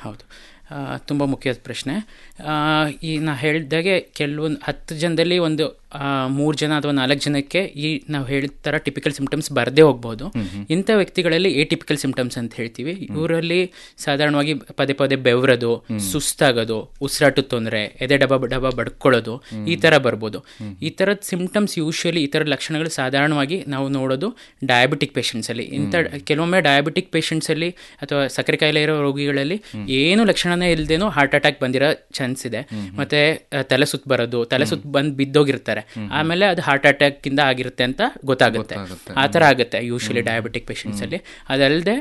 ಹೌದು ತುಂಬ ಮುಖ್ಯವಾದ ಪ್ರಶ್ನೆ ಆ, ಈ ನಾ ಹೇಳಿದಾಗೆ ಕೆಲವೊಂದು ಹತ್ತು ಜನದಲ್ಲಿ ಒಂದು ಮೂರು ಜನ ಅಥವಾ ನಾಲ್ಕು ಜನಕ್ಕೆ ಈ ನಾವು ಹೇಳಿದ ಥರ ಟಿಪಿಕಲ್ ಸಿಂಪ್ಟಮ್ಸ್ ಬರದೇ ಹೋಗ್ಬೋದು ಇಂಥ ವ್ಯಕ್ತಿಗಳಲ್ಲಿ ಎ ಟಿಪಿಕಲ್ ಸಿಂಪ್ಟಮ್ಸ್ ಅಂತ ಹೇಳ್ತೀವಿ ಇವರಲ್ಲಿ ಸಾಧಾರಣವಾಗಿ ಪದೇ ಪದೇ ಬೆವರೋದು ಸುಸ್ತಾಗೋದು ಉಸಿರಾಟದ ತೊಂದರೆ ಎದೆ ಡಬ್ಬ ಡಬ್ಬ ಬಡ್ಕೊಳ್ಳೋದು ಈ ಥರ ಬರ್ಬೋದು ಈ ಥರದ ಸಿಂಪ್ಟಮ್ಸ್ ಯೂಶ್ವಲಿ ಈ ಥರದ ಲಕ್ಷಣಗಳು ಸಾಧಾರಣವಾಗಿ ನಾವು ನೋಡೋದು ಡಯಾಬಿಟಿಕ್ ಪೇಷಂಟ್ಸಲ್ಲಿ ಇಂಥ ಕೆಲವೊಮ್ಮೆ ಡಯಾಬಿಟಿಕ್ ಪೇಷಂಟ್ಸಲ್ಲಿ ಅಥವಾ ಸಕ್ಕರೆ ಕಾಯಿಲೆ ಇರೋ ರೋಗಿಗಳಲ್ಲಿ ಏನು ಲಕ್ಷಣನೇ ಇಲ್ಲದೇನೋ ಹಾರ್ಟ್ ಅಟ್ಯಾಕ್ ಬಂದಿರೋ ಚಾನ್ಸ್ ಇದೆ ಮತ್ತೆ ಆ, ತಲೆ ಸುತ್ತ ಬರೋದು ತಲೆ ಸುತ್ತ ಬಂದು ಬಿದ್ದೋಗಿರ್ತಾರೆ ಆಮೇಲೆ ಅದು ಹಾರ್ಟ್ ಅಟ್ಯಾಕ್ ಇಂದ ಆಗಿರುತ್ತೆ ಅಂತ ಗೊತ್ತಾಗುತ್ತೆ ಆ ಥರ ಆಗುತ್ತೆ ಯೂಶಲಿ ಡಯಾಬಿಟಿಕ್ ಪೇಷಂಟ್ಸ್ ಅಲ್ಲಿ ಅದಲ್ಲದೆ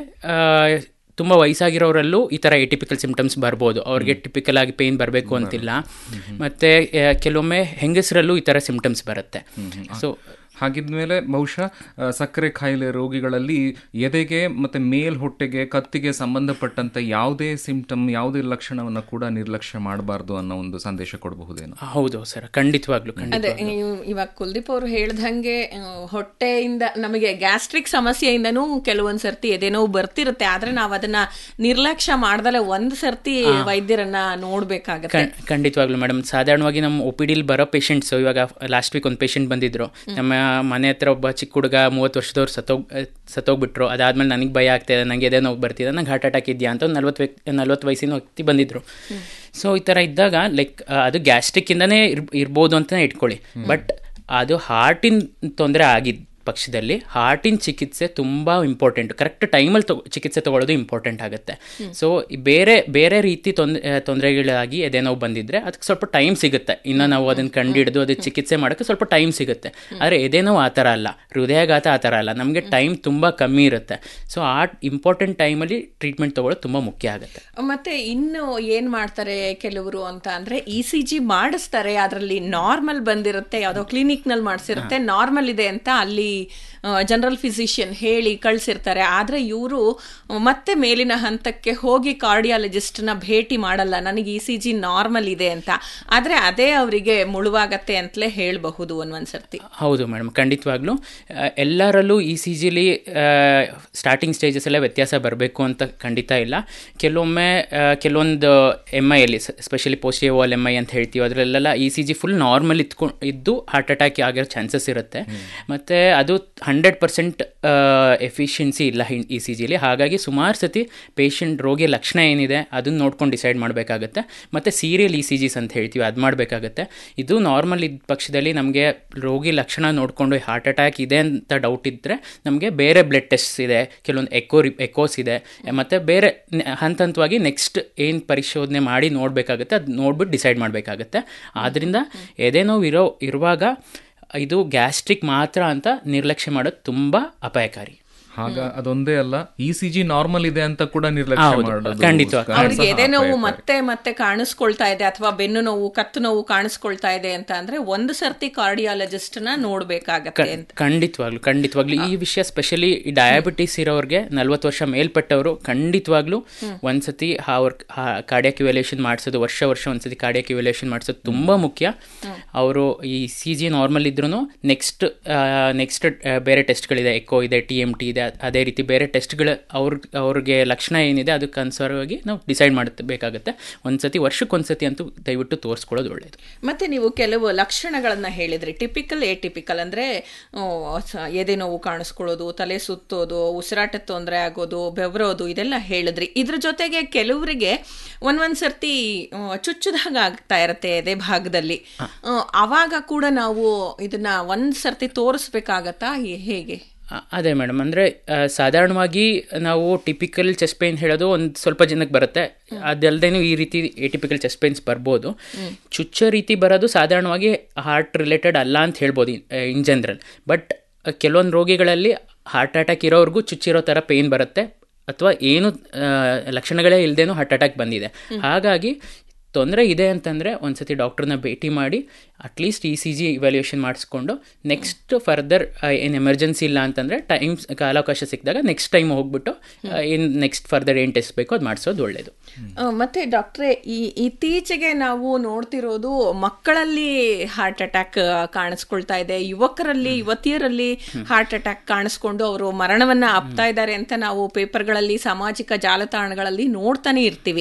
ತುಂಬ ವಯಸ್ಸಾಗಿರೋರಲ್ಲೂ ಈ ಥರ ಎಟಿಪಿಕಲ್ ಸಿಂಪ್ಟಮ್ಸ್ ಬರ್ಬೋದು ಅವ್ರಿಗೆ ಟಿಪಿಕಲ್ ಆಗಿ ಪೇಯ್ನ್ ಬರಬೇಕು ಅಂತಿಲ್ಲ ಮತ್ತು ಕೆಲವೊಮ್ಮೆ ಹೆಂಗಸರಲ್ಲೂ ಈ ಥರ ಸಿಂಪ್ಟಮ್ಸ್ ಬರುತ್ತೆ ಸೊ ಹಾಗಿದ್ಮೇಲೆ ಬಹುಶಃ ಆ, ಸಕ್ಕರೆ ಕಾಯಿಲೆ ರೋಗಿಗಳಲ್ಲಿ ಎದೆಗೆ ಮತ್ತೆ ಮೇಲ್ ಹೊಟ್ಟೆಗೆ ಕತ್ತಿಗೆ ಸಂಬಂಧಪಟ್ಟಂತ ಯಾವುದೇ ಸಿಂಪ್ಟಮ್ ಯಾವುದೇ ಲಕ್ಷಣವನ್ನ ಕೂಡ ನಿರ್ಲಕ್ಷ್ಯ ಮಾಡಬಾರ್ದು ಅನ್ನೋ ಒಂದು ಸಂದೇಶ ಕೊಡಬಹುದೇನೋ ಹೌದು ಸರ್ ಖಂಡಿತವಾಗ್ಲೂ ಖಂಡಿತ ಅದೇ ಇವ್- ಇವಾಗ ಕುಲ್ದೀಪ್ ಅವರು ಹೇಳ್ದಂಗೆ ಆ, ಹೊಟ್ಟೆಯಿಂದ ನಮಗೆ ಗ್ಯಾಸ್ಟ್ರಿಕ್ ಸಮಸ್ಯೆಯಿಂದನೂ ಕೆಲವೊಂದ್ ಸರ್ತಿ ಎದೆನೋವು ಬರ್ತಿರುತ್ತೆ ಆದ್ರೆ ನಾವ್ ಅದನ್ನ ನಿರ್ಲಕ್ಷ್ಯ ಮಾಡ್ದಲೆ ಒಂದ್ ಸರ್ತಿ ವೈದ್ಯರನ್ನ ನೋಡ್ಬೇಕಾಗತ್ತೆ ಖಂಡ್- ಖಂಡಿತವಾಗ್ಲೂ ಮೇಡಮ್ ಸಾಧಾರಣವಾಗಿ ನಮ್ಮ ಒ ಪಿ ಡಿಲಿ ಬರೋ ಪೇಷಂಟ್ಸು ಇವಾಗ ಲಾಸ್ಟ್ ವೀಕ್ ಒಂದು ಪೇಷಂಟ್ ಬಂದಿದ್ರು ನಮ್ಮ ಮನೆ ಹತ್ರ ಒಬ್ಬ ಚಿಕ್ಕ ಹುಡುಗ ಮೂವತ್ತು ವರ್ಷದವ್ರು ಸತ್ತೋಗ್ ಸತ್ತೋಗ್ಬಿಟ್ರು ಅದಾದ್ಮೇಲೆ ನನಗೆ ಭಯ ಆಗ್ತಾಯಿದೆ ನನಗೆ ಎದೆ ನೋವು ಬರ್ತಿದೆ ನಂಗೆ ಹಾರ್ಟ್ ಅಟ್ಯಾಕ್ ಇದೆಯಾ ಅಂತ ಒಂದು ನಲ್ವತ್ತು ವ್ಯಕ್ತಿ ನಲ್ವತ್ತು ವಯಸ್ಸಿನ ವ್ಯಕ್ತಿ ಬಂದಿದ್ರು ಸೊ ಈ ಥರ ಇದ್ದಾಗ ಲೈಕ್ ಅದು ಗ್ಯಾಸ್ಟ್ರಿಕ್ಕಿಂದನೇ ಇರ್ ಇರ್ಬೋದು ಅಂತಲೇ ಇಟ್ಕೊಳ್ಳಿ ಬಟ್ ಅದು ಹಾರ್ಟಿನ ತೊಂದರೆ ಆಗಿದ್ದ ಪಕ್ಷದಲ್ಲಿ ಹಾರ್ಟಿನ ಚಿಕಿತ್ಸೆ ತುಂಬ ಇಂಪಾರ್ಟೆಂಟ್ ಕರೆಕ್ಟ್ ಟೈಮಲ್ಲಿ ತಗೊ ಚಿಕಿತ್ಸೆ ತಗೊಳ್ಳೋದು ಇಂಪಾರ್ಟೆಂಟ್ ಆಗುತ್ತೆ ಸೊ ಬೇರೆ ಬೇರೆ ರೀತಿ ತೊಂದರೆ ತೊಂದರೆಗಳಾಗಿ ಎದೆ ನೋವು ಬಂದಿದ್ರೆ ಅದಕ್ಕೆ ಸ್ವಲ್ಪ ಟೈಮ್ ಸಿಗುತ್ತೆ ಇನ್ನು ನಾವು ಅದನ್ನು ಕಂಡಿಡಿದು ಅದಕ್ಕೆ ಚಿಕಿತ್ಸೆ ಮಾಡೋಕ್ಕೆ ಸ್ವಲ್ಪ ಟೈಮ್ ಸಿಗುತ್ತೆ ಆದರೆ ಎದೆ ನೋವು ಆ ಥರ ಅಲ್ಲ ಹೃದಯಾಘಾತ ಆ ಥರ ಅಲ್ಲ ನಮಗೆ ಟೈಮ್ ತುಂಬ ಕಮ್ಮಿ ಇರುತ್ತೆ ಸೊ ಆ ಇಂಪಾರ್ಟೆಂಟ್ ಟೈಮಲ್ಲಿ ಟ್ರೀಟ್ಮೆಂಟ್ ತಗೊಳ್ಳೋದು ತುಂಬ ಮುಖ್ಯ ಆಗುತ್ತೆ ಮತ್ತೆ ಇನ್ನು ಏನ್ ಮಾಡ್ತಾರೆ ಕೆಲವರು ಅಂತ ಅಂದ್ರೆ ಇ ಸಿ ಜಿ ಮಾಡಿಸ್ತಾರೆ ಅದರಲ್ಲಿ ನಾರ್ಮಲ್ ಬಂದಿರುತ್ತೆ ಯಾವ್ದೋ ಕ್ಲಿನಿಕ್ ನಲ್ಲಿ ಮಾಡಿಸಿರುತ್ತೆ ನಾರ್ಮಲ್ ಇದೆ ಅಂತ ಅಲ್ಲಿ ಜನರಲ್ ಫಿಸಿಷಿಯನ್ ಹೇಳಿ ಕಳ್ಸಿರ್ತಾರೆ ಆದ್ರೆ ಇವರು ಮತ್ತೆ ಮೇಲಿನ ಹಂತಕ್ಕೆ ಹೋಗಿ ಕಾರ್ಡಿಯಾಲಜಿಸ್ಟ್ ನ ಭೇಟಿ ಮಾಡಲ್ಲ ನನಗೆ ಇ ಸಿ ಜಿ ನಾರ್ಮಲ್ ಇದೆ ಅಂತ ಆದ್ರೆ ಅದೇ ಅವರಿಗೆ ಮುಳುವಾಗತ್ತೆ ಅಂತಲೇ ಹೇಳಬಹುದು ಒಂದೊಂದ್ಸರ್ತಿ ಹೌದು ಮೇಡಮ್ ಖಂಡಿತವಾಗ್ಲೂ ಆ, ಎಲ್ಲರಲ್ಲೂ ಇ ಸಿ ಜಿಲಿ ಸ್ಟಾರ್ಟಿಂಗ್ ಸ್ಟೇಜಸ್ ಎಲ್ಲ ವ್ಯತ್ಯಾಸ ಬರಬೇಕು ಅಂತ ಖಂಡಿತ ಇಲ್ಲ ಕೆಲವೊಮ್ಮೆ ಆ, ಕೆಲವೊಂದು ಎಮ್ ಐಯಲ್ಲಿ ಸ್ಪೆಷಲಿ ಪೋಸ್ಟ್ ಓಲ್ ಎಮ್ ಐ ಅಂತ ಹೇಳ್ತೀವಿ ಅದರಲ್ಲೆಲ್ಲ E C G full normal ಇತ್ಕೊಂಡು ಇದ್ದು ಹಾರ್ಟ್ ಅಟ್ಯಾಕ್ ಆಗಿರೋ ಚಾನ್ಸಸ್ ಇರುತ್ತೆ ಮತ್ತು ಅದು ಹಂಡ್ರೆಡ್ ಪರ್ಸೆಂಟ್ ಎಫಿಷಿಯನ್ಸಿ ಇಲ್ಲ ಇ ಸಿ ಜಿಲಿ ಹಾಗಾಗಿ ಸುಮಾರು ಸತಿ ಪೇಷಂಟ್ ರೋಗಿಯ ಲಕ್ಷಣ ಏನಿದೆ ಅದನ್ನ ನೋಡ್ಕೊಂಡು ಡಿಸೈಡ್ ಮಾಡಬೇಕಾಗತ್ತೆ ಮತ್ತು ಸೀರಿಯಲ್ ಇ ಸಿ ಜಿಸ್ ಅಂತ ಹೇಳ್ತೀವಿ ಅದು ಮಾಡಬೇಕಾಗತ್ತೆ ಇದು ನಾರ್ಮಲ್ ಇದ್ದ ಪಕ್ಷದಲ್ಲಿ ನಮಗೆ ರೋಗಿ ಲಕ್ಷಣ ನೋಡಿಕೊಂಡು ಹಾರ್ಟ್ ಅಟ್ಯಾಕ್ ಇದೆ ಅಂತ ಡೌಟ್ ಇದ್ದರೆ ನಮಗೆ ಬೇರೆ ಬ್ಲಡ್ ಟೆಸ್ಟ್ಸ್ ಇದೆ ಕೆಲವೊಂದು ಎಕೋ ಎಕೋಸ್ ಇದೆ ಮತ್ತು ಬೇರೆ ನೆ- ಹಂತ ಹಂತವಾಗಿ ನೆಕ್ಸ್ಟ್ ಏನು ಪರಿಶೋಧನೆ ಮಾಡಿ ನೋಡಬೇಕಾಗುತ್ತೆ ಅದು ನೋಡ್ಬಿಟ್ಟು ಡಿಸೈಡ್ ಮಾಡಬೇಕಾಗತ್ತೆ ಆದ್ದರಿಂದ ಎದೆ ನೋವು ಇರೋ ಇರುವಾಗ ಇದು ಗ್ಯಾಸ್ಟ್ರಿಕ್ ಮಾತ್ರ ಅಂತ ನಿರ್ಲಕ್ಷ್ಯ ಮಾಡೋದು ತುಂಬ ಅಪಾಯಕಾರಿ ಆಗ ಅದೊಂದೇ ಅಲ್ಲ ಇ ಸಿ ಜಿ ನಾರ್ಮಲ್ ಇದೆ ಅಂತ ಕೂಡ ನಿರ್ಲಕ್ಷ್ಯ ಹೌದು, ಮಾಡೋದು ಖಂಡಿತವಾಗಿ. ಸಹ ಅವ್ರಿಗೆ ಎದೆ ನೋವು ಅಪಾಯಕಾರಿ. ಮತ್ತೆ ಮತ್ತೆ ಕಾಣಿಸ್ಕೊಳ್ತಾ ಇದೆ ಅಥವಾ ಬೆನ್ನು ನೋವು ಕತ್ತು ನೋವು ಕಾಣಿಸ್ಕೊಳ್ತಾ ಇದೆ ಅಂತ ಅಂದ್ರೆ ಒಂದು ಸರ್ತಿ ಕಾರ್ಡಿಯಾಲಜಿಸ್ಟ್ ನ ನೋಡ್ಬೇಕಾಗತ್ತೆ ಅಂತ ಖಂಡಿತವಾಗ್ಲು ಖಂಡಿತವಾಗ್ಲು ಈ ವಿಷಯ ಸ್ಪೆಷಲಿ ಡಯಾಬಿಟಿಸ್ ಇರೋರಿಗೆ ನಲ್ವತ್ತು ವರ್ಷ ಮೇಲ್ಪಟ್ಟವರು ಖಂಡಿತವಾಗ್ಲೂ ಒಂದ್ಸತಿ ಅವ್ರ ಕಾರ್ಡಿಯಾಕ್ ಇವ್ಯಾಲ್ಯೂಷನ್ ಮಾಡಿಸೋದು ವರ್ಷ ವರ್ಷ ಒಂದ್ಸತಿ ಕಾರ್ಡಿಯಾಕ್ ಇವ್ಯಾಲ್ಯೂಷನ್ ಮಾಡಿಸೋದು ತುಂಬ ಮುಖ್ಯ ಅವರು ಈ ಸಿ ಜಿ ನಾರ್ಮಲ್ ಇದ್ರೂ ನೆಕ್ಸ್ಟ್ ನೆಕ್ಸ್ಟ್ ಬೇರೆ ಟೆಸ್ಟ್ಗಳಿದೆ ಎಕೋ ಇದೆ ಟಿ ಎಮ್ ಟಿ ಇದೆ ಅದೇ ರೀತಿ ಬೇರೆ ಟೆಸ್ಟ್ಗಳು ಅವ್ರ ಅವ್ರಿಗೆ ಲಕ್ಷಣ ಏನಿದೆ ಅದಕ್ಕೆ ಅನುಸಾರವಾಗಿ ನಾವು ಡಿಸೈಡ್ ಮಾಡಬೇಕಾಗತ್ತೆ ಒಂದ್ಸತಿ ವರ್ಷಕ್ಕೊಂದ್ಸತಿ ಅಂತೂ ದಯವಿಟ್ಟು ತೋರಿಸ್ಕೊಳ್ಳೋದು ಒಳ್ಳೆಯದು ಮತ್ತೆ ನೀವು ಕೆಲವು ಲಕ್ಷಣಗಳನ್ನ ಹೇಳಿದ್ರಿ ಟಿಪಿಕಲ್ ಎ ಟಿಪಿಕಲ್ ಅಂದ್ರೆ ಆ, ಸ- ಎದೆ ನೋವು ಕಾಣಿಸ್ಕೊಳ್ಳೋದು ತಲೆ ಸುತ್ತೋದು ಉಸಿರಾಟ ತೊಂದರೆ ಆಗೋದು ಬೆವರೋದು ಇದೆಲ್ಲ ಹೇಳಿದ್ರಿ ಇದ್ರ ಜೊತೆಗೆ ಕೆಲವರಿಗೆ ಒಂದೊಂದ್ ಸರ್ತಿ ಆ, ಚುಚ್ಚುದಾಗ ಆಗ್ತಾ ಇರತ್ತೆ ಎದೆ ಭಾಗದಲ್ಲಿ ಆ, ಅವಾಗ ಕೂಡ ನಾವು ಇದನ್ನ ಒಂದ್ ಸರ್ತಿ ತೋರಿಸ್ಬೇಕಾಗತ್ತಾ ಹೇ- ಹೇಗೆ ಅ- ಅದೇ ಮೇಡಮ್ ಅಂದರೆ ಸಾಧಾರಣವಾಗಿ ನಾವು ಟಿಪಿಕಲ್ ಚೆಸ್ಟ್ ಪೇನ್ ಹೇಳೋದು ಒಂದು ಸ್ವಲ್ಪ ಜನಕ್ಕೆ ಬರುತ್ತೆ ಅದಲ್ಲದೇನು ಈ ರೀತಿ ಎಟಿಪಿಕಲ್ ಚೆಸ್ಟ್ ಪೇನ್ಸ್ ಬರ್ಬೋದು ಚುಚ್ಚೋ ರೀತಿ ಬರೋದು ಸಾಧಾರಣವಾಗಿ ಹಾರ್ಟ್ ರಿಲೇಟೆಡ್ ಅಲ್ಲ ಅಂತ ಹೇಳ್ಬೋದು ಇನ್ ಜನರಲ್ ಬಟ್ ಕೆಲವೊಂದು ರೋಗಿಗಳಲ್ಲಿ ಹಾರ್ಟ್ ಅಟ್ಯಾಕ್ ಇರೋರ್ಗೂ ಚುಚ್ಚಿರೋ ಥರ ಪೇನ್ ಬರುತ್ತೆ ಅಥವಾ ಏನು ಆ, ಲಕ್ಷಣಗಳೇ ಇಲ್ಲದೇನೂ ಹಾರ್ಟ್ ಅಟ್ಯಾಕ್ ಬಂದಿದೆ ಹಾಗಾಗಿ ತೊಂದರೆ ಇದೆ ಅಂತಂದರೆ ಒಂದ್ಸತಿ ಡಾಕ್ಟ್ರನ್ನ ಭೇಟಿ ಮಾಡಿ at least E C G evaluation ಮಾಡಿಸ್ಕೊಂಡು ನೆಕ್ಸ್ಟ್ ಫರ್ದರ್ ಏನು ಎಮರ್ಜೆನ್ಸಿ ಇಲ್ಲ ಅಂತಂದರೆ ಟೈಮ್ ಕಾಲಾವಕಾಶ ಸಿಕ್ಕಿದಾಗ ನೆಕ್ಸ್ಟ್ ಟೈಮ್ ಹೋಗ್ಬಿಟ್ಟು ಏನು ನೆಕ್ಸ್ಟ್ ಫರ್ದರ್ ಏನು ಟೆಸ್ಟ್ ಬೇಕೋ ಅದು ಮಾಡಿಸೋದು ಒಳ್ಳೆಯದು ಆ, ಮತ್ತೆ ಡಾಕ್ಟ್ರೆ ಈ ಇತ್ತೀಚೆಗೆ ನಾವು ನೋಡ್ತಿರೋದು ಮಕ್ಕಳಲ್ಲಿ ಹಾರ್ಟ್ ಅಟ್ಯಾಕ್ ಕಾಣಿಸ್ಕೊಳ್ತಾ ಇದೆ ಯುವಕರಲ್ಲಿ ಯುವತಿಯರಲ್ಲಿ ಹಾರ್ಟ್ ಅಟ್ಯಾಕ್ ಕಾಣಿಸ್ಕೊಂಡು ಅವರು ಮರಣವನ್ನ ಅಪ್ತಾ ಇದ್ದಾರೆ ಅಂತ ನಾವು ಪೇಪರ್ಗಳಲ್ಲಿ ಸಾಮಾಜಿಕ ಜಾಲತಾಣಗಳಲ್ಲಿ ನೋಡ್ತಾನೆ ಇರ್ತೀವಿ